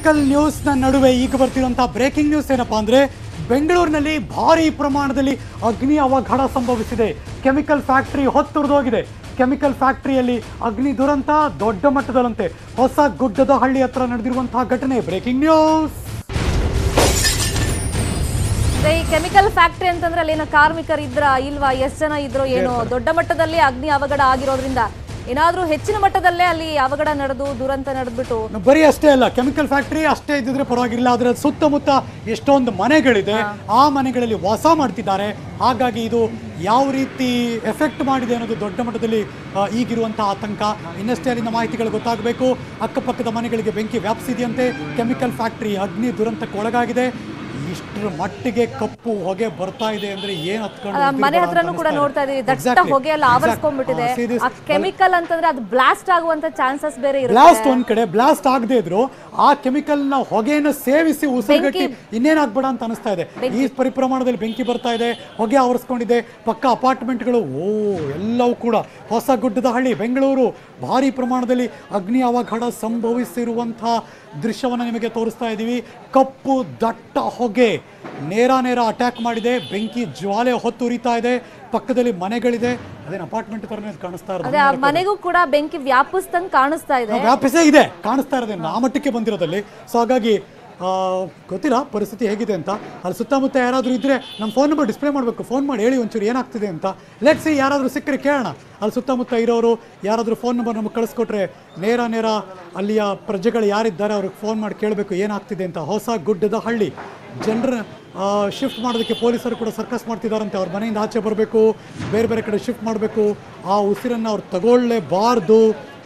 Chemical ನ್ಯೂಸ್ನ ನಡುವೆ ಈಗ ಬರ್ತಿರುವಂತಹ breaking news ಏನಪ್ಪಾ ಅಂದ್ರೆ ಬೆಂಗಳೂರಿನಲ್ಲಿ ಭಾರಿ ಪ್ರಮಾಣದಲ್ಲಿ ಅಗ್ನಿ ಅವಘಡ ಸಂಭವಿಸಿದೆ ಕೆಮಿಕಲ್ ಫ್ಯಾಕ್ಟರಿ ಹೊತ್ತುರಿದೋಗಿದೆ ಕೆಮಿಕಲ್ ಫ್ಯಾಕ್ಟರಿಯಲ್ಲಿ ಅಗ್ನಿ ದುರಂತ ದೊಡ್ಡ ಮಟ್ಟದಲ್ಲಂತೆ ಹೊಸ ಗುಡ್ಡದ ಹಳ್ಳಿ ಹತ್ರ ನಡೆದಿರುವಂತಹ ಘಟನೆ ಬ್ರೇಕಿಂಗ್ ನ್ಯೂಸ್ ಅದೇ ಈ ಕೆಮಿಕಲ್ ಫ್ಯಾಕ್ಟರಿ ಅಂತಂದ್ರೆ ಅಲ್ಲಿ ಏನೋ ಕಾರ್ಮಿಕರು ಇದ್ರ ಇಲ್ವಾ ಎಷ್ಟು ಜನ ಇದ್ರೋ ಏನೋ ದೊಡ್ಡ ಮಟ್ಟದಲ್ಲಿ ಅಗ್ನಿ ಅವಘಡ ಆಗಿರೋದ್ರಿಂದ ಏನಾದ್ರೂ ಹೆಚ್ಚಿನ ಮಟ್ಟದಲ್ಲೇ ಅಲ್ಲಿ ಅವಘಡ ನಡೆದು ದುರಂತ ನಡೆದ್ಬಿಟ್ಟು ಬರೀ ಅಷ್ಟೇ ಅಲ್ಲ ಕೆಮಿಕಲ್ ಫ್ಯಾಕ್ಟರಿ ಅಷ್ಟೇ ಇದ್ದಿದ್ರೆ ಪರವಾಗಿಲ್ಲ ಅದರ ಸುತ್ತಮುತ್ತ ಎಷ್ಟೊಂದು ಮನೆಗಳಿದೆ ಆ ಮನೆಗಳಲ್ಲಿ ವಾಸ ಮಾಡ್ತಿದ್ದಾರೆ ಹಾಗಾಗಿ ಇದು ಯಾವ ರೀತಿ ಎಫೆಕ್ಟ್ ಮಾಡಿದೆ ಅನ್ನೋದು ದೊಡ್ಡ ಮಟ್ಟದಲ್ಲಿ ಆ, ಈಗಿರುವಂತಹ ಆತಂಕ ಇನ್ನಷ್ಟೇ ಅಲ್ಲಿನ ಮಾಹಿತಿಗಳು ಗೊತ್ತಾಗಬೇಕು ಅಕ್ಕಪಕ್ಕದ ಮನೆಗಳಿಗೆ ಬೆಂಕಿ ವ್ಯಾಪಿಸಿದೆಯಂತೆ ಕೆಮಿಕಲ್ ಫ್ಯಾಕ್ಟರಿ ಅಗ್ನಿ ದುರಂತಕ್ಕೆ ಒಳಗಾಗಿದೆ ಇಷ್ಟರ ಮಟ್ಟಿಗೆ ಕಪ್ಪು ಹೊಗೆ ಬರ್ತಾ ಇದೆ ಅಂದ್ರೆ ಏನ್ ಹತ್ಕೊಂಡು ಆ, ಮನೆ ನಿಂತಿರ್ಬೋದಾ ಅಂತ ಹತ್ರನೂ ಕೂಡ ಅನಿಸ್ತಾ ಇದೆ. ನೋಡ್ತಾ ಇದೀವಿ ದಟ್ಟ Exactly. ಹೊಗೆ ಎಲ್ಲ Exact- ಆವರಿಸ್ಕೊಂಡ್ಬಿಟ್ಟಿದೆ ಆ, see this? ಆ ಕೆಮಿಕಲ್ ಅಂತಂದ್ರೆ ಅದು ಬ್ಲಾಸ್ಟ್ ಆಗುವಂತ ಚಾನ್ಸಸ್ ಬೇರೆ ಇರುತ್ತೆ ಬ್ಲಾಸ್ಟ್ ಒಂದ್ ಕಡೆ ಬ್ಲಾಸ್ಟ್ ಆಗದೆ ಇದ್ರು ಆ ಕೆಮಿಕಲ್ ನ ಹೊಗೆಯನ್ನು ಸೇವಿಸಿ ಉಸಿರುಗಟ್ಟಿ ಇನ್ನೇನಾಗ್ಬೇಡ ಅಂತ ಅನಿಸ್ತಾ ಇದೆ ಈ ಪರಿಪ್ರಮಾಣದಲ್ಲಿ ಬೆಂಕಿ ಬರ್ತಾ ಇದೆ ಹೊಗೆ ಆವರಿಸ್ಕೊಂಡಿದೆ ಪಕ್ಕ ಅಪಾರ್ಟ್ಮೆಂಟ್ಗಳು ಓ ಎಲ್ಲವೂ ಕೂಡ ಹೊಸ ಗುಡ್ಡದ ಹಳ್ಳಿ ಬೆಂಗಳೂರು ಭಾರಿ ಪ್ರಮಾಣದಲ್ಲಿ ಅಗ್ನಿ ಅವಘಡ ಸಂಭವಿಸಿರುವಂತಹ ದೃಶ್ಯವನ್ನು ನಿಮಗೆ ತೋರಿಸ್ತಾ ಇದ್ದೀವಿ ಕಪ್ಪು ದಟ್ಟ ಹೊಗೆ ನೇರ ನೇರ ಅಟ್ಯಾಕ್ ಮಾಡಿದೆ ಬೆಂಕಿ ಜ್ವಾಲೆ ಹೊತ್ತು ಉರಿತಾ ಇದೆ ಪಕ್ಕದಲ್ಲಿ ಮನೆಗಳಿದೆ ಅದೇನು ಅಪಾರ್ಟ್ಮೆಂಟ್ ಥರನೇ ಕಾಣಿಸ್ತಾ ಇರೋದು ಅದೇ ಆ ಮನೆಗೂ ಕೂಡ ಬೆಂಕಿ ವ್ಯಾಪಿಸ್ದಂಗ್ ಕಾಣಿಸ್ತಾ ಇದೆ ವ್ಯಾಪಿಸೇ ಇದೆ ಕಾಣಿಸ್ತಾ ಇರೋದೇ ಆ ಮಟ್ಟಕ್ಕೆ ಬಂದಿರೋದಲ್ಲಿ ಸೊ ಹಾಗಾಗಿ ಆ, ಗೊತ್ತಿಲ್ಲ ಪರಿಸ್ಥಿತಿ ಹೇಗಿದೆ ಅಂತ ಅಲ್ಲಿ ಸುತ್ತಮುತ್ತ ಯಾರಾದರೂ ಇದ್ದರೆ ನಮ್ಮ ಫೋನ್ ನಂಬರ್ ಡಿಸ್ಪ್ಲೇ ಮಾಡಬೇಕು ಫೋನ್ ಮಾಡಿ ಹೇಳಿ ಒಂಚೂರು ಏನಾಗ್ತಿದೆ ಅಂತ ಲೆಟ್ಸಿ ಯಾರಾದರೂ ಸಿಕ್ಕರೆ ಕೇಳೋಣ ಅಲ್ಲಿ ಸುತ್ತಮುತ್ತ ಇರೋರು ಯಾರಾದರೂ ಫೋನ್ ನಂಬರ್ ನಮಗೆ ಕಳಿಸ್ಕೊಟ್ರೆ ನೇರ ನೇರ ಅಲ್ಲಿಯ ಪ್ರಜೆಗಳು ಯಾರಿದ್ದಾರೆ ಅವ್ರಿಗೆ ಫೋನ್ ಮಾಡಿ ಕೇಳಬೇಕು ಏನಾಗ್ತಿದೆ ಅಂತ ಹೊಸ ಗುಡ್ಡದ ಹಳ್ಳಿ ಜನರ ಶಿಫ್ಟ್ ಮಾಡೋದಕ್ಕೆ ಪೊಲೀಸರು ಕೂಡ ಸರ್ಕಸ್ ಮಾಡ್ತಿದ್ದಾರಂತೆ ಅವ್ರ ಮನೆಯಿಂದ ಆಚೆ ಬರಬೇಕು ಬೇರೆ ಬೇರೆ ಕಡೆ ಶಿಫ್ಟ್ ಮಾಡಬೇಕು ಆ ಉಸಿರನ್ನು ಅವ್ರು ತಗೊಳ್ಳೇಬಾರ್ದು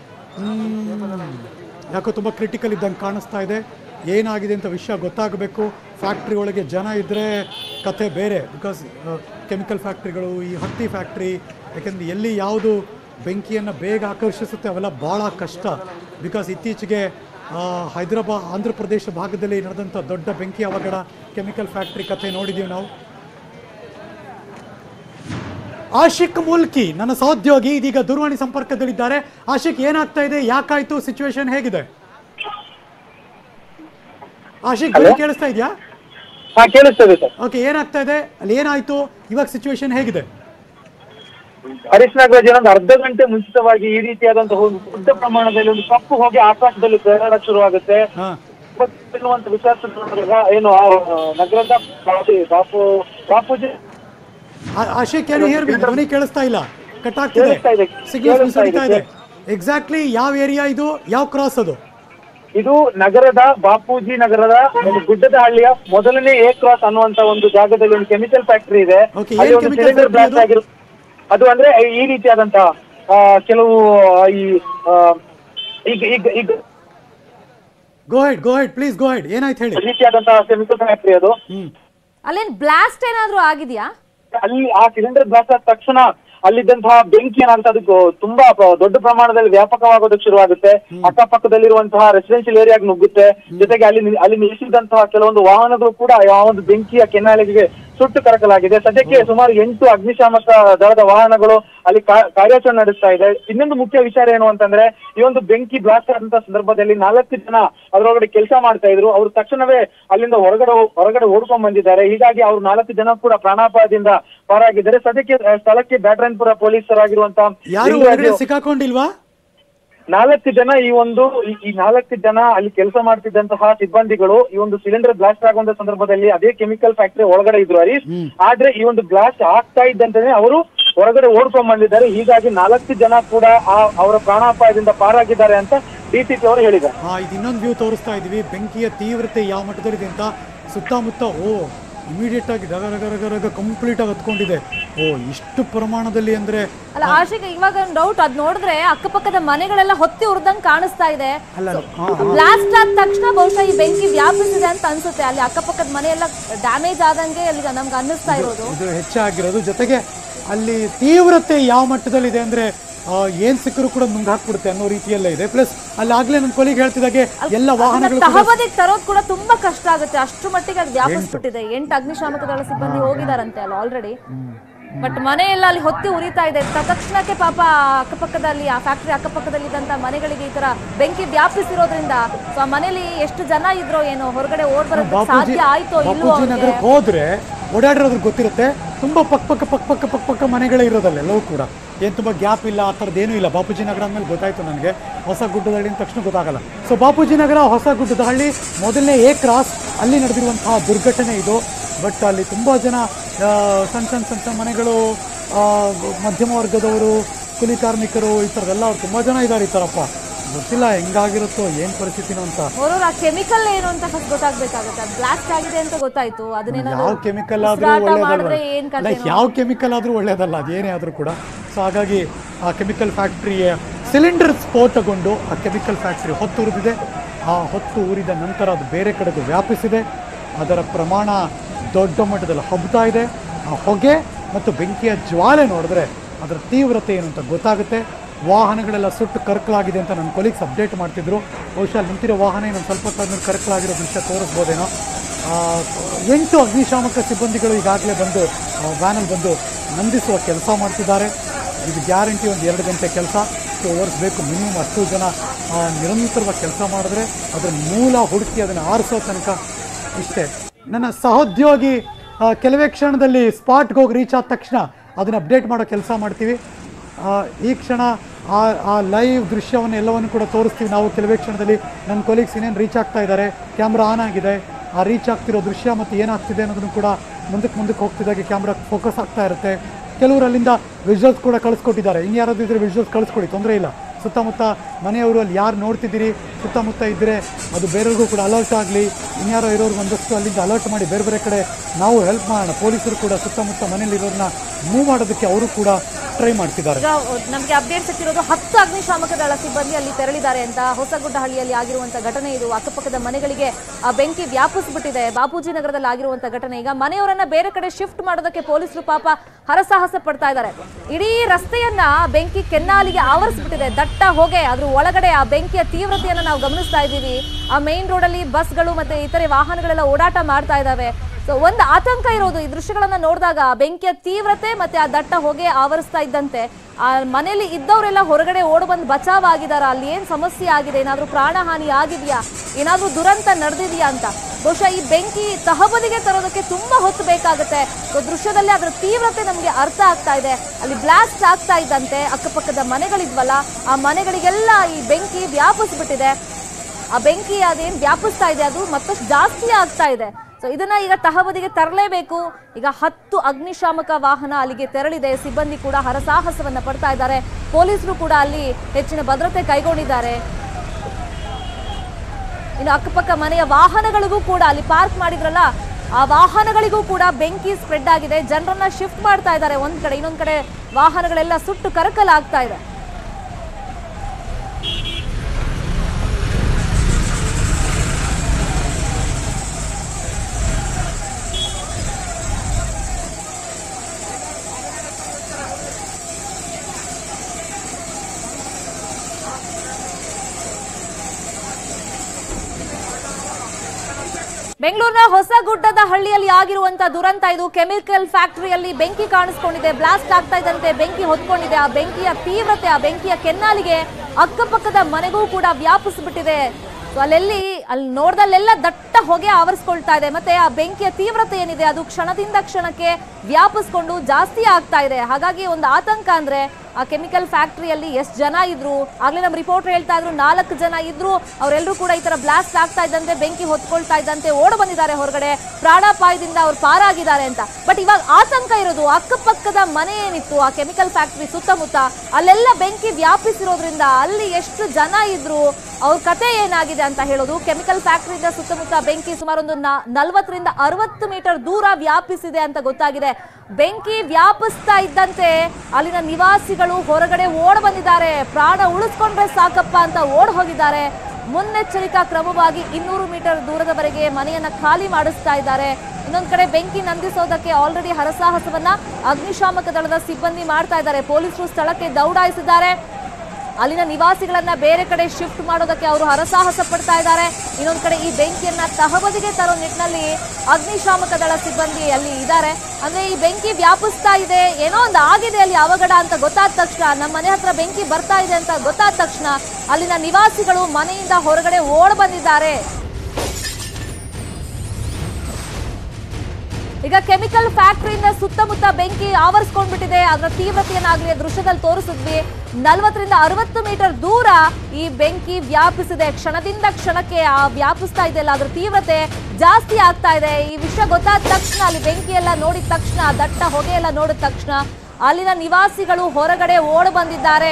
ಹ್ಮ್. ಯಾಕೋ ತುಂಬ ಕ್ರಿಟಿಕಲ್ ಇದ್ದಂಗೆ ಕಾಣಿಸ್ತಾ ಇದೆ ಏನಾಗಿದೆ ಅಂತ ವಿಷಯ ಗೊತ್ತಾಗಬೇಕು ಫ್ಯಾಕ್ಟ್ರಿ ಒಳಗೆ ಜನ ಇದ್ದರೆ ಕತೆ ಬೇರೆ ಬಿಕಾಸ್ ಕೆಮಿಕಲ್ ಫ್ಯಾಕ್ಟ್ರಿಗಳು ಈ ಹತ್ತಿ ಫ್ಯಾಕ್ಟ್ರಿ ಯಾಕೆಂದರೆ ಎಲ್ಲಿ ಯಾವುದು ಬೆಂಕಿಯನ್ನು ಬೇಗ ಆಕರ್ಷಿಸುತ್ತೆ ಅವೆಲ್ಲ ಭಾಳ ಕಷ್ಟ ಬಿಕಾಸ್ ಇತ್ತೀಚೆಗೆ ಆ, ಹೈದರಾಬಾದ್ ಆಂಧ್ರ ಪ್ರದೇಶ ಭಾಗದಲ್ಲಿ ನಡೆದಂಥ ದೊಡ್ಡ ಬೆಂಕಿ ಅವಘಡ ಕೆಮಿಕಲ್ ಫ್ಯಾಕ್ಟ್ರಿ ಕತೆ ನೋಡಿದ್ದೀವಿ ನಾವು ಆಶಿಕ್ ಮುಲ್ಕಿ ನನ್ನ ಸಹೋದ್ಯೋಗಿ ಇದೀಗ ದೂರವಾಣಿ ಸಂಪರ್ಕದಲ್ಲಿದ್ದಾರೆ ಆಶಿಕ್ ಏನಾಗ್ತಾ ಇದೆ ಯಾಕಾಯ್ತು ಸಿಚುವೇಶನ್ ಹೇಗಿದೆ ಆಶಿಕ್ ಧ್ವನಿ ಕೇಳಿಸ್ತಾ ಇದೆಯಾ ಹಾ ಕೇಳಿಸ್ತದೆ ಸರ್ ಓಕೆ ಏನಾಗ್ತಾ ಇದೆ ಅಲ್ಲಿ ಏನಾಯ್ತು ಇವಾಗ ಸಿಚುವೇಶನ್ ಹೇಗಿದೆ ಹರೀಶ್ ನಾಗರಾಜ್ ಒಂದು ಅರ್ಧ ಗಂಟೆ ಮುಂಚಿತವಾಗಿ ಈ ರೀತಿಯಾದಂತಹ ಒಂದು ದೊಡ್ಡ ಪ್ರಮಾಣದಲ್ಲಿ ಒಂದು ಕಪ್ಪು ಹೋಗಿ ಆಕಾಶದಲ್ಲಿ ತೇಲಾಡಕ್ ಶುರುವಾಗುತ್ತೆ ಹಾ ಎನ್ನುವಂತ ವಿಚಾರ ತಿಳಿದಾಗ ಏನು ಆ ನಗರದ ಬಾಪು- ಬಾಪು ಬಾಪೂಜಿ ಆ- ಆಶಿಕ್ ಏನು ಹಿಯರ್ ಧ್ವನಿ ಕೇಳಿಸ್ತಾ ಇಲ್ಲ ಕಟ್ ಆಗ್ತಿದೆ ಕೇಳಿಸ್ತಾ ಇದೆ. ಸಿಗ್ನಲ್ಸ್ ಕೇಳಿಸ್ತಾ ಮಿಸ್ ಇದೆ. ಇದೆ ಎಕ್ಸಾಕ್ಟ್ಲಿ ಯಾವ ಏರಿಯಾ ಇದು ಯಾವ ಕ್ರಾಸ್ ಅದು ಇದು ನಗರದ ಬಾಪೂಜಿ ನಗರದ ಒಂದು ಗುಡ್ಡದ ಹಳ್ಳಿಯ ಮೊದಲನೇ ಎ ಕ್ರಾಸ್ ಅನ್ನುವಂತ ಒಂದು ಜಾಗದಲ್ಲಿ ಒಂದು ಕೆಮಿಕಲ್ ಫ್ಯಾಕ್ಟರಿ ಇದೆ Okay, ಅಲ್ಲಿ ಏನ್ ಒಂದು chemical ಸಿಲಿಂಡರ್ factory ಬ್ಲಾಸ್ಟ್ ಅದು? ಆಗಿರೋ ಅದು ಅಂದ್ರೆ ಈ ರೀತಿಯಾದಂತ ಆ, ಕೆಲವು ಆ, ಈ ಆ, ಈಗ ಈಗ ಈಗ go ahead go ahead please go ahead ಏನಾಯ್ತು ಹೇಳಿ ರೀತಿಯಾದಂತಹ ಕೆಮಿಕಲ್ ಫ್ಯಾಕ್ಟರಿ ಅದು ಹ್ಮ್ ಅಲ್ಲೇನ್ ಬ್ಲಾಸ್ಟ್ ಏನಾದ್ರೂ ಆಗಿದ್ಯಾ ಅಲ್ಲಿ ಆ ಸಿಲಿಂಡರ್ ಬ್ಲಾಸ್ಟ್ ಆದ ತಕ್ಷಣ ಅಲ್ಲಿದ್ದಂತಹ ಬೆಂಕಿ ಏನಾಗುತ್ತೆ ಅದು ಗೊ- ತುಂಬಾ ಪ್ರ- ದೊಡ್ಡ ಪ್ರಮಾಣದಲ್ಲಿ ವ್ಯಾಪಕವಾಗೋದಕ್ಕೆ ಶುರುವಾಗುತ್ತೆ ಅಕ್ಕಪಕ್ಕದಲ್ಲಿರುವಂತಹ ರೆಸಿಡೆನ್ಷಿಯಲ್ ಏರಿಯಾಗೆ ನುಗ್ಗುತ್ತೆ ಜೊತೆಗೆ ಅಲ್ಲಿ ನಿ- ಅಲ್ಲಿ ನಿಲ್ಲಿಸಿದಂತಹ ಕೆಲವೊಂದು ವಾಹನಗಳು ಕೂಡ ಆ ಒಂದು ಬೆಂಕಿಯ ಕೆನ್ನಾಲಿಗೆ ಸುಟ್ಟು ಕರಕಲಾಗಿದೆ ಸದ್ಯಕ್ಕೆ ಸುಮಾರು ಎಂಟು ಅಗ್ನಿಶಾಮಕ ದಳದ ವಾಹನಗಳು ಅಲ್ಲಿ ಕಾ- ಕಾರ್ಯಾಚರಣೆ ನಡೆಸ್ತಾ ಇದೆ ಇನ್ನೊಂದು ಮುಖ್ಯ ವಿಚಾರ ಏನು ಅಂತಂದ್ರೆ ಈ ಒಂದು ಬೆಂಕಿ ಬ್ಲಾಸ್ಟ್ ಆದಂತಹ ಸಂದರ್ಭದಲ್ಲಿ ನಾಲ್ಕು ಜನ ಅದರೊಳಗಡೆ ಕೆಲಸ ಮಾಡ್ತಾ ಇದ್ರು ಅವರು ತಕ್ಷಣವೇ ಅಲ್ಲಿಂದ ಹೊರಗಡೆ ಹೊರಗಡೆ ಓಡ್ಕೊಂಡ್ ಬಂದಿದ್ದಾರೆ ಹೀಗಾಗಿ ಅವ್ರು ನಾಲ್ಕು ಜನ ಕೂಡ ಪ್ರಾಣಾಪಾಯದಿಂದ ಪಾರಾಗಿದ್ದಾರೆ ಸದ್ಯಕ್ಕೆ ಆ, ಸ್ಥಳಕ್ಕೆ ಬ್ಯಾಟ್ರಾಯನ್ಪುರ ಪೊಲೀಸರಾಗಿರುವಂತಹ ಯಾರು ಲಿಂಗರಾಜು ಹೊರಗಡೆ ಸಿಕ್ಕಾಕೊಂಡಿಲ್ವಾ ನಾಲ್ಕು ಜನ ಈ ಒಂದು ಈ- ಈ ನಾಲ್ಕು ಜನ ಅಲ್ಲಿ ಕೆಲಸ ಮಾಡ್ತಿದ್ದಂತಹ ಸಿಬ್ಬಂದಿಗಳು ಈ ಒಂದು ಸಿಲಿಂಡರ್ ಬ್ಲಾಸ್ಟ್ ಆಗುವಂತ ಸಂದರ್ಭದಲ್ಲಿ ಅದೇ ಕೆಮಿಕಲ್ ಫ್ಯಾಕ್ಟರಿ ಒಳಗಡೆ ಇದ್ರು ಹರೀಶ್ ಆದ್ರೆ ಈ ಒಂದು ಬ್ಲಾಸ್ಟ್ ಆಗ್ತಾ ಇದ್ದಂತೆನೆ ಅವರು ಹೊರಗಡೆ ಓಡ್ಕೊಂಡ್ ಬಂದಿದ್ದಾರೆ ಹೀಗಾಗಿ ನಾಲ್ಕು ಜನ ಕೂಡ ಆ ಅವರ ಪ್ರಾಣಾಪಾಯದಿಂದ ಪಾರಾಗಿದ್ದಾರೆ ಅಂತ ಡಿಸಿಪಿ ಅವರು ಹೇಳಿದ್ದಾರೆ ಆ ಇದು ಇನ್ನೊಂದು ವ್ಯೂ ತೋರಿಸ್ತಾ ಇದೀವಿ ಬೆಂಕಿಯ ತೀವ್ರತೆ ಯಾವ ಮಟ್ಟದಲ್ಲಿದೆ ಅಂತ ಸುತ್ತಮುತ್ತ ಓ ಇಮಿಡಿಯೇಟ್ ಆಗಿ ರಗ ರಗ ರಗ ರಗ ಕಂಪ್ಲೀಟ್ ಆಗಿ ಹತ್ಕೊಂಡಿದೆ ಓ ಇಷ್ಟು ಪ್ರಮಾಣದಲ್ಲಿ ಅಂದ್ರೆ ಅಲ್ಲ ಆಶಿಕ್ ಇವಾಗ ಒಂದು ಡೌಟ್ ಅದ್ ನೋಡಿದ್ರೆ ಅಕ್ಕಪಕ್ಕದ ಮನೆಗಳೆಲ್ಲ ಹೊತ್ತಿ ಉರ್ದಂಗ್ ಕಾಣಿಸ್ತಾ ಇದೆ ಅಲ್ಲ ಹಾ ಬ್ಲಾಸ್ಟ್ ಆದ ತಕ್ಷಣ ಬಹುಶಃ ಈ ಬೆಂಕಿ ವ್ಯಾಪಿಸಿದೆ ಅಂತ ಅನ್ಸುತ್ತೆ ಅಲ್ಲಿ ಅಕ್ಕಪಕ್ಕದ ಮನೆಯೆಲ್ಲ ಡ್ಯಾಮೇಜ್ ಆದಂಗೆ ಅಲ್ಲಿ ನಮ್ಗೆ ಅನ್ನಿಸ್ತಾ ಇರೋದು ಇದು ಹೆಚ್ಚಾಗಿರೋದು ಜೊತೆಗೆ ಅಲ್ಲಿ ತೀವ್ರತೆ ಯಾವ ಮಟ್ಟದಲ್ಲಿದೆ ಅಂದ್ರೆ ಆ, ಏನ್ ಸಿಕ್ಕರೂ ಕೂಡ ನುಂಗ್ ಹಾಕ್ಬಿಡುತ್ತೆ ಅನ್ನೋ ರೀತಿಯಲ್ಲೇ ಇದೆ ಪ್ಲಸ್ ಅಲ್ಲಿ ಆಗ್ಲೇ ನನ್ನ ಕೊಲಿಗೆ ಹೇಳ್ತಿದಾಗೆ ಎಲ್ಲ ವಾಹನಗಳು ಕೂಡ ತಹಬದಿಗೆ ತರೋದ್ ಕೂಡ ತುಂಬಾ ಕಷ್ಟ ಆಗುತ್ತೆ ಅಷ್ಟು ಮಟ್ಟಿಗೆ ಅದು ವ್ಯಾಪಿಸ್ಬಿಟ್ಟಿದೆ ಎಂಟು ಅಗ್ನಿಶಾಮಕ ದಳ ಸಿಬ್ಬಂದಿ ಹೋಗಿದಾರಂತೆ ಅಲ್ಲಿ ಆಲ್ರೆಡಿ ಬಟ್ ಮನೆ ಎಲ್ಲ ಅಲ್ಲಿ ಹೊತ್ತಿ ಉರಿತಾ ಇದೆ ತಕ್ಷಣಕ್ಕೆ ಪಾಪ ಅಕ್ಕಪಕ್ಕದಲ್ಲಿ ಆ ಫ್ಯಾಕ್ಟ್ರಿ ಅಕ್ಕಪಕ್ಕದಲ್ಲಿ ಇದ್ದಂತ ಮನೆಗಳಿಗೆ ಈ ತರ ಬೆಂಕಿ ವ್ಯಾಪಿಸಿರೋದ್ರಿಂದ ಸೊ ಆ ಮನೇಲಿ ಎಷ್ಟು ಜನ ಇದ್ರೋ ಏನೋ ಹೊರಗಡೆ ಓಡ್ ಬರೋದಕ್ಕೆ ಬಾಪೂಜಿ ಸಾಧ್ಯ ಆಯ್ತೋ ಇಲ್ವೋ ಬಾಪೂಜಿ ನಗರಕ್ಕೆ ಹೋದ್ರೆ ಓಡಾಡಿರೋದ್ರ ಗೊತ್ತಿರುತ್ತೆ ತುಂಬಾ ಪಕ್ಕ ಪಕ್ಕ ಪಕ್ಕ ಪಕ್ಕ ಪಕ್ಕ ಪಕ್ಕ ಮನೆಗಳೇ ಇರೋದಲ್ಲ ಎಲ್ಲವೂ ಕೂಡ ಏನು ತುಂಬ ಗ್ಯಾಪ್ ಇಲ್ಲ ಆ ಥರದ್ದು ಏನೂ ಇಲ್ಲ ಬಾಪೂಜಿ ನಗರ ಅಂದಮೇಲೆ ಗೊತ್ತಾಯ್ತು ನನಗೆ ಹೊಸ ಗುಡ್ಡದಹಳ್ಳಿ ಅಂದ ತಕ್ಷಣ ಗೊತ್ತಾಗಲ್ಲ ಸೊ ಬಾಪೂಜಿ ನಗರ ಹೊಸ ಗುಡ್ಡದಹಳ್ಳಿ ಮೊದಲನೇ ಎ ಕ್ರಾಸ್ ಅಲ್ಲಿ ನಡೆದಿರುವಂತಹ ದುರ್ಘಟನೆ ಇದು ಬಟ್ ಅಲ್ಲಿ ತುಂಬ ಜನ ಆ, ಸಣ್ಣ ಸಣ್ಣ ಸಣ್ಣ ಸಣ್ಣ ಮನೆಗಳು ಆ, ಮಧ್ಯಮ ವರ್ಗದವರು ಕೂಲಿ ಕಾರ್ಮಿಕರು ಈ ಥರದ್ದೆಲ್ಲ ಅವ್ರು ತುಂಬ ಜನ ಇದ್ದಾರೆ ಈ ಥರಪ್ಪ ಗೊತ್ತಿಲ್ಲ ಹೆಂಗಾಗಿರುತ್ತೋ ಏನು ಪರಿಸ್ಥಿತಿನೋ ಅಂತ ಹೊರವ್ರ ಆ ಕೆಮಿಕಲ್ ಏನು ಅಂತ ಫಸ್ಟ್ ಗೊತ್ತಾಗ್ಬೇಕಾಗುತ್ತೆ ಬ್ಲಾಸ್ಟ್ ಆಗಿದೆ ಅಂತ ಗೊತ್ತಾಯ್ತು ಅದನ್ನೇನಾದ್ರು ಯಾವ ಕೆಮಿಕಲ್ ಆದ್ರೂ ಉಸಿರಾಟ ಒಳ್ಳೇದಲ್ಲ ಮಾಡಿದ್ರೆ ಏನ್ ಅಲ್ಲ ಕತೆ ಯಾವ ಕೆಮಿಕಲ್ ಆದ್ರೂ ಒಳ್ಳೇದಲ್ಲ ಅದೇನೇ ಆದ್ರೂ ಕೂಡ ಸೊ ಹಾಗಾಗಿ ಆ ಕೆಮಿಕಲ್ ಫ್ಯಾಕ್ಟ್ರಿಯ ಸಿಲಿಂಡರ್ ಸ್ಫೋಟಗೊಂಡು ಆ ಕೆಮಿಕಲ್ ಫ್ಯಾಕ್ಟ್ರಿ ಹೊತ್ತು ಉರಿದಿದೆ ಆ ಹೊತ್ತು ಉರಿದ ನಂತರ ಅದು ಬೇರೆ ಕಡೆಗೂ ವ್ಯಾಪಿಸಿದೆ ಅದರ ಪ್ರಮಾಣ ದೊಡ್ಡ ಮಟ್ಟದಲ್ಲಿ ಹಬ್ತಾ ಇದೆ ಆ ಹೊಗೆ ಮತ್ತು ಬೆಂಕಿಯ ಜ್ವಾಲೆ ನೋಡಿದ್ರೆ ಅದರ ತೀವ್ರತೆ ಏನು ಅಂತ ಗೊತ್ತಾಗುತ್ತೆ ವಾಹನಗಳೆಲ್ಲ ಸುಟ್ಟು ಕರ್ಕಲಾಗಿದೆ ಅಂತ ನನ್ನ ಕೊಲೀಗ್ಸ್ ಅಪ್ಡೇಟ್ ಮಾಡ್ತಿದ್ರು ಬಹುಶಃ ಅಲ್ಲಿ ನಿಂತಿರೋ ವಾಹನ ಇನ್ನೊಂದು ಸ್ವಲ್ಪ ಹೊತ್ತಾದ್ಮೇಲೆ ಕರ್ಕಲಾಗಿರೋ ದೃಶ್ಯ ತೋರಿಸ್ಬೋದೇನೋ ಆ, ಎಂಟು ಅಗ್ನಿಶಾಮಕ ಸಿಬ್ಬಂದಿಗಳು ಈಗಾಗಲೇ ಬಂದು ವ್ಯಾನಲ್ಲಿ ಬಂದು ನಂದಿಸುವ ಕೆಲಸ ಮಾಡ್ತಿದ್ದಾರೆ ಇದು ಗ್ಯಾರಂಟಿ ಒಂದು ಎರಡು ಗಂಟೆ ಕೆಲಸ ಟು ಅವರ್ಸ್ ಬೇಕು ಮಿನಿಮಮ್ ಅಷ್ಟು ಜನ ಆ, ನಿರಂತರವಾಗಿ ಕೆಲಸ ಮಾಡಿದ್ರೆ ಅದರ ಮೂಲ ಹುಡುಕಿ ಅದನ್ನು ಆರಿಸೋ ತನಕ ಇಷ್ಟೇ ನನ್ನ ಸಹೋದ್ಯೋಗಿ ಆ, ಕೆಲವೇ ಕ್ಷಣದಲ್ಲಿ ಸ್ಪಾಟ್ಗೆ ಹೋಗಿ ರೀಚ್ ಆದ ತಕ್ಷಣ ಅದನ್ನು ಅಪ್ಡೇಟ್ ಮಾಡೋ ಕೆಲಸ ಮಾಡ್ತೀವಿ ಆ, ಈ ಕ್ಷಣ ಆ ಆ ಲೈವ್ ದೃಶ್ಯವನ್ನು ಎಲ್ಲವನ್ನು ಕೂಡ ತೋರಿಸ್ತೀವಿ ನಾವು ಕೆಲವೇ ಕ್ಷಣದಲ್ಲಿ ನನ್ನ ಕೊಲೀಗ್ಸ್ ಇನ್ನೇನು ರೀಚ್ ಆಗ್ತಾ ಇದ್ದಾರೆ ಕ್ಯಾಮ್ರಾ ಆನ್ ಆಗಿದೆ ಆ ರೀಚ್ ಆಗ್ತಿರೋ ದೃಶ್ಯ ಮತ್ತು ಏನಾಗ್ತಿದೆ ಅನ್ನೋದನ್ನು ಕೂಡ ಮುಂದಕ್ಕೆ ಮುಂದಕ್ಕೆ ಹೋಗ್ತಿದ್ದಾಗೆ ಕ್ಯಾಮ್ರಾ ಫೋಕಸ್ ಆಗ್ತಾ ಇರುತ್ತೆ ಕೆಲವರು ಅಲ್ಲಿಂದ ವಿಜುವಲ್ಸ್ ಕೂಡ ಕಳಿಸ್ಕೊಟ್ಟಿದ್ದಾರೆ ಇನ್ನು ಯಾರಾದರೂ ಇದ್ದರೆ ವಿಜುವಲ್ಸ್ ಕಳಿಸ್ಕೊಡಿ ತೊಂದರೆ ಇಲ್ಲ ಸುತ್ತಮುತ್ತ ಮನೆಯವರು ಅಲ್ಲಿ ಯಾರು ನೋಡ್ತಿದ್ದೀರಿ ಸುತ್ತಮುತ್ತ ಇದ್ದರೆ ಅದು ಬೇರೆಯವ್ರಿಗೂ ಕೂಡ ಅಲರ್ಟ್ ಆಗಲಿ ಇನ್ಯಾರೋ ಇರೋರ್ಗೆ ಒಂದಷ್ಟು ಅಲ್ಲಿಂದ ಅಲರ್ಟ್ ಮಾಡಿ ಬೇರೆ ಬೇರೆ ಕಡೆ ನಾವು ಹೆಲ್ಪ್ ಮಾಡೋಣ ಪೊಲೀಸರು ಕೂಡ ಸುತ್ತಮುತ್ತ ಮನೇಲಿರೋರನ್ನ ಮೂವ್ ಮಾಡೋದಕ್ಕೆ ಅವರು ಕೂಡ ಟ್ರೈ ಮಾಡ್ತಿದ್ದಾರೆ ಈಗ ನಮಗೆ ಅಪ್ಡೇಟ್ ಸಿಕ್ಕಿರೋದು ಹತ್ತು ಅಗ್ನಿಶಾಮಕ ದಳ ಸಿಬ್ಬಂದಿ ಅಲ್ಲಿ ತೆರಳಿದ್ದಾರೆ ಅಂತ ಹೊಸಗುಡ್ಡಹಳ್ಳಿಯಲ್ಲಿ ಆಗಿರುವಂತ ಘಟನೆ ಇದು ಅಕ್ಕಪಕ್ಕದ ಮನೆಗಳಿಗೆ ಆ ಬೆಂಕಿ ವ್ಯಾಪಿಸ್ಬಿಟ್ಟಿದೆ ಬಾಪೂಜಿ ನಗರದಲ್ಲಿ ಆಗಿರುವಂತ ಘಟನೆ ಈಗ ಮನೆಯವರನ್ನ ಬೇರೆ ಕಡೆ ಶಿಫ್ಟ್ ಮಾಡೋದಕ್ಕೆ ಪೊಲೀಸರು ಪಾಪ ಹರಸಾಹಸ ಪಡ್ತಾ ಇದ್ದಾರೆ ಇಡೀ ರಸ್ತೆಯನ್ನ ಬೆಂಕಿ ಕೆನ್ನಾಲಿಗೆ ಆವರಿಸ್ಬಿಟ್ಟಿದೆ ದಟ್ಟ ಹೊಗೆ ಅದ್ರ ಒಳಗಡೆ ಆ ಬೆಂಕಿಯ ತೀವ್ರತೆಯನ್ನ ನಾವು ಗಮನಿಸ್ತಾ ಇದ್ದೀವಿ ಆ ಮೇನ್ ರೋಡಲ್ಲಿ ಬಸ್ಗಳು ಮತ್ತೆ ಇತರೆ ವಾಹನಗಳೆಲ್ಲ ಓಡಾಟ ಮಾಡ್ತಾ ಇದ್ದಾವೆ ಸೊ ಒಂದು ಆತಂಕ ಇರೋದು ಈ ದೃಶ್ಯಗಳನ್ನ ನೋಡಿದಾಗ ಬೆಂಕಿಯ ತೀವ್ರತೆ ಮತ್ತೆ ಆ ದಟ್ಟ ಹೊಗೆ ಆವರಿಸ್ತಾ ಇದ್ದಂತೆ ಆ ಮನೆಯಲ್ಲಿ ಇದ್ದವರೆಲ್ಲ ಹೊರಗಡೆ ಓಡ್ ಬಂದು ಬಚಾವ್ ಆಗಿದಾರ ಅಲ್ಲಿ ಏನ್ ಸಮಸ್ಯೆ ಆಗಿದೆ ಏನಾದ್ರೂ ಪ್ರಾಣಹಾನಿ ಆಗಿದೆಯಾ ಏನಾದ್ರೂ ದುರಂತ ನಡೆದಿದೆಯಾ ಅಂತ ಬಹುಶಃ ಈ ಬೆಂಕಿ ತಹಬದಿಗೆ ತರೋದಕ್ಕೆ ತುಂಬಾ ಹೊತ್ತು ಬೇಕಾಗುತ್ತೆ ಸೊ ದೃಶ್ಯದಲ್ಲಿ ಅದರ ತೀವ್ರತೆ ನಮಗೆ ಅರ್ಥ ಆಗ್ತಾ ಇದೆ ಅಲ್ಲಿ ಬ್ಲಾಸ್ಟ್ ಆಗ್ತಾ ಇದ್ದಂತೆ ಅಕ್ಕಪಕ್ಕದ ಮನೆಗಳಿದ್ವಲ್ಲ ಆ ಮನೆಗಳಿಗೆಲ್ಲ ಈ ಬೆಂಕಿ ವ್ಯಾಪಿಸ್ಬಿಟ್ಟಿದೆ ಆ ಬೆಂಕಿ ಅದೇನ್ ವ್ಯಾಪಿಸ್ತಾ ಇದೆ ಅದು ಮತ್ತಷ್ಟು ಜಾಸ್ತಿ ಆಗ್ತಾ ಇದೆ ಸೊ ಇದನ್ನ ಈಗ ತಹಬದಿಗೆ ತರಲೇಬೇಕು ಈಗ ಹತ್ತು ಅಗ್ನಿಶಾಮಕ ವಾಹನ ಅಲ್ಲಿಗೆ ತೆರಳಿದೆ ಸಿಬ್ಬಂದಿ ಕೂಡ ಹರಸಾಹಸವನ್ನ ಪಡ್ತಾ ಇದ್ದಾರೆ ಪೊಲೀಸರು ಕೂಡ ಅಲ್ಲಿ ಹೆಚ್ಚಿನ ಭದ್ರತೆ ಕೈಗೊಂಡಿದ್ದಾರೆ ಇನ್ನು ಅಕ್ಕಪಕ್ಕ ಮನೆಯ ವಾಹನಗಳಿಗೂ ಕೂಡ ಅಲ್ಲಿ ಪಾರ್ಕ್ ಮಾಡಿದ್ರಲ್ಲ ಆ ವಾಹನಗಳಿಗೂ ಕೂಡ ಬೆಂಕಿ ಸ್ಪ್ರೆಡ್ ಆಗಿದೆ ಜನರನ್ನ ಶಿಫ್ಟ್ ಮಾಡ್ತಾ ಇದ್ದಾರೆ ಒಂದ್ ಕಡೆ ಇನ್ನೊಂದ್ ಕಡೆ ವಾಹನಗಳೆಲ್ಲ ಸುಟ್ಟು ಕರಕಲಾಗ್ತಾ ಇದೆ ಬೆಂಗಳೂರಿನ ಹೊಸಗುಡ್ಡದ ಹಳ್ಳಿಯಲ್ಲಿ ಆಗಿರುವಂತ ದುರಂತ ಇದು ಕೆಮಿಕಲ್ ಫ್ಯಾಕ್ಟರಿಯಲ್ಲಿ ಬೆಂಕಿ ಕಾಣಿಸ್ಕೊಂಡಿದೆ ಬ್ಲಾಸ್ಟ್ ಆಗ್ತಾ ಇದ್ದಂತೆ ಬೆಂಕಿ ಹೊತ್ಕೊಂಡಿದೆ ಆ ಬೆಂಕಿಯ ತೀವ್ರತೆ ಆ ಬೆಂಕಿಯ ಕೆನ್ನಾಲಿಗೆ ಅಕ್ಕಪಕ್ಕದ ಮನೆಗೂ ಕೂಡ ವ್ಯಾಪಿಸ್ಬಿಟ್ಟಿದೆ ಸೊ ಅಲ್ಲೆಲ್ಲಿ ಅಲ್ಲಿ ನೋಡ್ದಲ್ಲೆಲ್ಲ ದಟ್ಟ ಹೊಗೆ ಆವರಿಸ್ಕೊಳ್ತಾ ಇದೆ ಮತ್ತೆ ಆ ಬೆಂಕಿಯ ತೀವ್ರತೆ ಏನಿದೆ ಅದು ಕ್ಷಣದಿಂದ ಕ್ಷಣಕ್ಕೆ ವ್ಯಾಪಿಸ್ಕೊಂಡು ಜಾಸ್ತಿ ಆಗ್ತಾ ಇದೆ ಹಾಗಾಗಿ ಒಂದು ಆತಂಕ ಅಂದ್ರೆ ಆ ಕೆಮಿಕಲ್ ಫ್ಯಾಕ್ಟರಿಯಲ್ಲಿ ಎಷ್ಟು ಜನ ಇದ್ರು ಆಗ್ಲೇ ನಮ್ಮ ರಿಪೋರ್ಟರ್ ಹೇಳ್ತಾ ಇದ್ರು ನಾಲ್ಕು ಜನ ಇದ್ರು ಅವರೆಲ್ಲರೂ ಕೂಡ ಈ ತರ ಬ್ಲಾಸ್ಟ್ ಆಗ್ತಾ ಇದ್ದಂತೆ ಬೆಂಕಿ ಹೊತ್ಕೊಳ್ತಾ ಇದ್ದಂತೆ ಓಡ್ ಬಂದಿದ್ದಾರೆ ಹೊರಗಡೆ ಪ್ರಾಣಾಪಾಯದಿಂದ ಅವ್ರು ಪಾರಾಗಿದ್ದಾರೆ ಅಂತ ಬಟ್ ಇವಾಗ ಆತಂಕ ಇರೋದು ಅಕ್ಕಪಕ್ಕದ ಮನೆ ಏನಿತ್ತು ಆ ಕೆಮಿಕಲ್ ಫ್ಯಾಕ್ಟರಿ ಸುತ್ತಮುತ್ತ ಅಲ್ಲೆಲ್ಲ ಬೆಂಕಿ ವ್ಯಾಪಿಸಿರೋದ್ರಿಂದ ಅಲ್ಲಿ ಎಷ್ಟು ಜನ ಇದ್ರು ಅವ್ರ ಕತೆ ಏನಾಗಿದೆ ಅಂತ ಹೇಳೋದು ಕೆಮಿಕಲ್ ಫ್ಯಾಕ್ಟರಿಯಿಂದ ಸುತ್ತಮುತ್ತ ಬೆಂಕಿ ಸುಮಾರು ಒಂದು ನಲ್ವತ್ತರಿಂದ ಅರವತ್ತು ಮೀಟರ್ ದೂರ ವ್ಯಾಪಿಸಿದೆ ಅಂತ ಗೊತ್ತಾಗಿದೆ ಬೆಂಕಿ ವ್ಯಾಪಿಸ್ತಾ ಇದ್ದಂತೆ ಅಲ್ಲಿನ ನಿವಾಸಿಗಳು ಹೊರಗಡೆ ಓಡ್ ಬಂದಿದ್ದಾರೆ ಪ್ರಾಣ ಉಳಿಸ್ಕೊಂಡ್ರೆ ಸಾಕಪ್ಪ ಅಂತ ಓಡ್ ಹೋಗಿದ್ದಾರೆ ಮುನ್ನೆಚ್ಚರಿಕಾ ಕ್ರಮವಾಗಿ ಇನ್ನೂರು ಮೀಟರ್ ದೂರದವರೆಗೆ ಮನೆಯನ್ನ ಖಾಲಿ ಮಾಡಿಸ್ತಾ ಇದ್ದಾರೆ ಇನ್ನೊಂದ್ ಕಡೆ ಬೆಂಕಿ ನಂದಿಸೋದಕ್ಕೆ ಆಲ್ರೆಡಿ ಹರಸಾಹಸವನ್ನ ಅಗ್ನಿಶಾಮಕ ದಳದ ಸಿಬ್ಬಂದಿ ಮಾಡ್ತಾ ಇದ್ದಾರೆ ಪೊಲೀಸರು ಸ್ಥಳಕ್ಕೆ ದೌಡಾಯಿಸಿದ್ದಾರೆ ಅಲ್ಲಿನ ನಿವಾಸಿಗಳನ್ನ ಬೇರೆ ಕಡೆ ಶಿಫ್ಟ್ ಮಾಡೋದಕ್ಕೆ ಅವರು ಹರಸಾಹಸ ಪಡ್ತಾ ಇದ್ದಾರೆ ಇನ್ನೊಂದ್ ಕಡೆ ಈ ಬೆಂಕಿಯನ್ನ ತಹಬದಿಗೆ ತರೋ ನಿಟ್ಟಿನಲ್ಲಿ ಅಗ್ನಿಶಾಮಕ ದಳ ಸಿಬ್ಬಂದಿ ಅಲ್ಲಿ ಇದ್ದಾರೆ ಅಂದ್ರೆ ಈ ಬೆಂಕಿ ವ್ಯಾಪಿಸ್ತಾ ಇದೆ ಏನೋ ಒಂದು ಆಗಿದೆ ಅಲ್ಲಿ ಅವಘಡ ಅಂತ ಗೊತ್ತಾದ ತಕ್ಷಣ ನಮ್ಮ ಮನೆ ಹತ್ರ ಬೆಂಕಿ ಬರ್ತಾ ಇದೆ ಅಂತ ಗೊತ್ತಾದ ತಕ್ಷಣ ಅಲ್ಲಿನ ನಿವಾಸಿಗಳು ಮನೆಯಿಂದ ಹೊರಗಡೆ ಓಡ್ ಬಂದಿದ್ದಾರೆ ಈಗ ಕೆಮಿಕಲ್ ಫ್ಯಾಕ್ಟರಿಯಿಂದ ಸುತ್ತಮುತ್ತ ಬೆಂಕಿ ಆವರಿಸ್ಕೊಂಡ್ಬಿಟ್ಟಿದೆ ಅದರ ತೀವ್ರತೆಯನ್ನಾಗ್ಲಿ ದೃಶ್ಯದಲ್ಲಿ ತೋರಿಸಿದ್ವಿ ನಲವತ್ತರಿಂದ ಅರವತ್ತು ಮೀಟರ್ ದೂರ ಈ ಬೆಂಕಿ ವ್ಯಾಪಿಸಿದೆ ಕ್ಷಣದಿಂದ ಕ್ಷಣಕ್ಕೆ ಆ ವ್ಯಾಪಿಸ್ತಾ ಇದೆಯಲ್ಲ ಅದ್ರ ತೀವ್ರತೆ ಜಾಸ್ತಿ ಆಗ್ತಾ ಇದೆ ಈ ವಿಷಯ ಗೊತ್ತಾದ ತಕ್ಷಣ ಅಲ್ಲಿ ಬೆಂಕಿ ಎಲ್ಲ ನೋಡಿದ ತಕ್ಷಣ ದಟ್ಟ ಹೊಗೆ ಎಲ್ಲ ನೋಡಿದ ತಕ್ಷಣ ಅಲ್ಲಿನ ನಿವಾಸಿಗಳು ಹೊರಗಡೆ ಓಡ್ ಬಂದಿದ್ದಾರೆ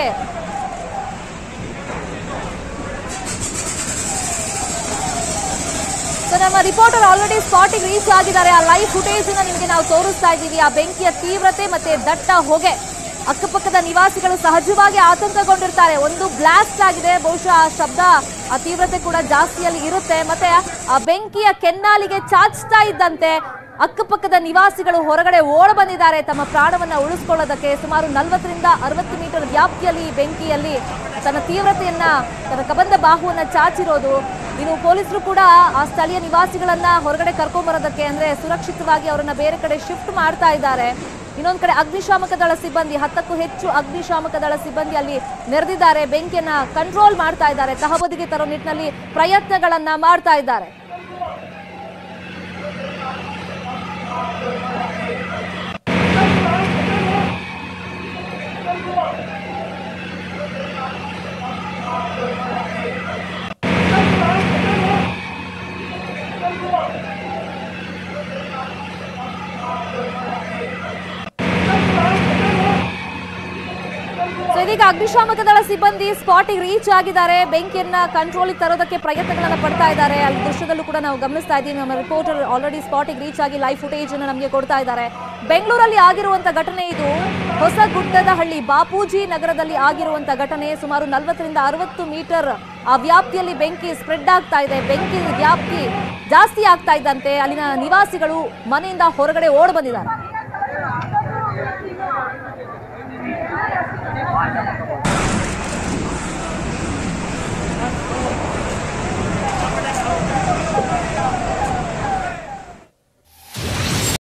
ಸೊ ನಮ್ಮ ರಿಪೋರ್ಟರ್ ಆಲ್ರೆಡಿ ಸ್ಪಾಟಿಗೆ ರೀಚ್ ಆಗಿದ್ದಾರೆ ಆ ಲೈವ್ ಫುಟೇಜ್ ನಿಮಗೆ ನಾವು ತೋರಿಸ್ತಾ ಇದ್ದೀವಿ ಆ ಬೆಂಕಿಯ ತೀವ್ರತೆ ಮತ್ತೆ ದಟ್ಟ ಹೊಗೆ ಅಕ್ಕಪಕ್ಕದ ನಿವಾಸಿಗಳು ಸಹಜವಾಗಿ ಆತಂಕಗೊಂಡಿರ್ತಾರೆ ಒಂದು ಬ್ಲಾಸ್ಟ್ ಆಗಿದೆ ಬಹುಶಃ ಆ ಶಬ್ದ ಆ ತೀವ್ರತೆ ಕೂಡ ಜಾಸ್ತಿಯಲ್ಲಿ ಇರುತ್ತೆ ಮತ್ತೆ ಆ ಬೆಂಕಿಯ ಕೆನ್ನಾಲಿಗೆ ಚಾಚ್ತಾ ಇದ್ದಂತೆ ಅಕ್ಕಪಕ್ಕದ ನಿವಾಸಿಗಳು ಹೊರಗಡೆ ಓಡ ಬಂದಿದ್ದಾರೆ ತಮ್ಮ ಪ್ರಾಣವನ್ನ ಉಳಿಸ್ಕೊಳ್ಳೋದಕ್ಕೆ ಸುಮಾರು ನಲವತ್ತರಿಂದ ಅರವತ್ತು ಮೀಟರ್ ವ್ಯಾಪ್ತಿಯಲ್ಲಿ ಈ ಬೆಂಕಿಯಲ್ಲಿ ತನ್ನ ತೀವ್ರತೆಯನ್ನ ತನ್ನ ಕಬಂದ ಬಾಹುವನ್ನ ಚಾಚಿರೋದು ಇನ್ನು ಪೊಲೀಸರು ಕೂಡ ಆ ಸ್ಥಳೀಯ ನಿವಾಸಿಗಳನ್ನ ಹೊರಗಡೆ ಕರ್ಕೊಂಡ್ಬರೋದಕ್ಕೆ ಅಂದ್ರೆ ಸುರಕ್ಷಿತವಾಗಿ ಅವರನ್ನ ಬೇರೆ ಕಡೆ ಶಿಫ್ಟ್ ಮಾಡ್ತಾ ಇದ್ದಾರೆ ಇನ್ನೊಂದ್ ಕಡೆ ಅಗ್ನಿಶಾಮಕ ದಳ ಸಿಬ್ಬಂದಿ ಹತ್ತಕ್ಕೂ ಹೆಚ್ಚು ಅಗ್ನಿಶಾಮಕ ದಳ ಸಿಬ್ಬಂದಿ ಅಲ್ಲಿ ನೆರೆದಿದ್ದಾರೆ ಬೆಂಕಿಯನ್ನ ಕಂಟ್ರೋಲ್ ಮಾಡ್ತಾ ಇದ್ದಾರೆ ತಹಬದಿಗೆ ತರೋ ನಿಟ್ಟಿನಲ್ಲಿ ಪ್ರಯತ್ನಗಳನ್ನ ಮಾಡ್ತಾ ಇದ್ದಾರೆ ಸೊ ಇದೀಗ ಅಗ್ನಿಶಾಮಕ ದಳ ಸಿಬ್ಬಂದಿ ಸ್ಪಾಟಿಗೆ ರೀಚ್ ಆಗಿದ್ದಾರೆ ಬೆಂಕಿಯನ್ನ ಕಂಟ್ರೋಲಿಗೆ ತರೋದಕ್ಕೆ ಪ್ರಯತ್ನಗಳನ್ನ ಪಡ್ತಾ ಇದ್ದಾರೆ ಅಲ್ಲಿ ದೃಶ್ಯದಲ್ಲೂ ಕೂಡ ನಾವು ಗಮನಿಸ್ತಾ ಇದ್ದೀವಿ ನಮ್ಮ ರಿಪೋರ್ಟರ್ ಆಲ್ರೆಡಿ ಸ್ಪಾಟಿಗೆ ರೀಚ್ ಆಗಿ ಲೈವ್ ಫುಟೇಜ್ ಅನ್ನು ನಮಗೆ ಕೊಡ್ತಾ ಇದ್ದಾರೆ ಬೆಂಗಳೂರಲ್ಲಿ ಆಗಿರುವಂತ ಘಟನೆ ಇದು ಹೊಸಗುಡ್ಡದ ಹಳ್ಳಿ ಬಾಪೂಜಿ ನಗರದಲ್ಲಿ ಆಗಿರುವಂತ ಘಟನೆ ಸುಮಾರು ನಲವತ್ತರಿಂದ ಅರವತ್ತು ಮೀಟರ್ ಆ ವ್ಯಾಪ್ತಿಯಲ್ಲಿ ಬೆಂಕಿ ಸ್ಪ್ರೆಡ್ ಆಗ್ತಾ ಇದೆ ಬೆಂಕಿ ವ್ಯಾಪ್ತಿ ಜಾಸ್ತಿ ಆಗ್ತಾ ಇದ್ದಂತೆ ಅಲ್ಲಿನ ನಿವಾಸಿಗಳು ಮನೆಯಿಂದ ಹೊರಗಡೆ ಓಡ್ ಬಂದಿದ್ದಾರೆ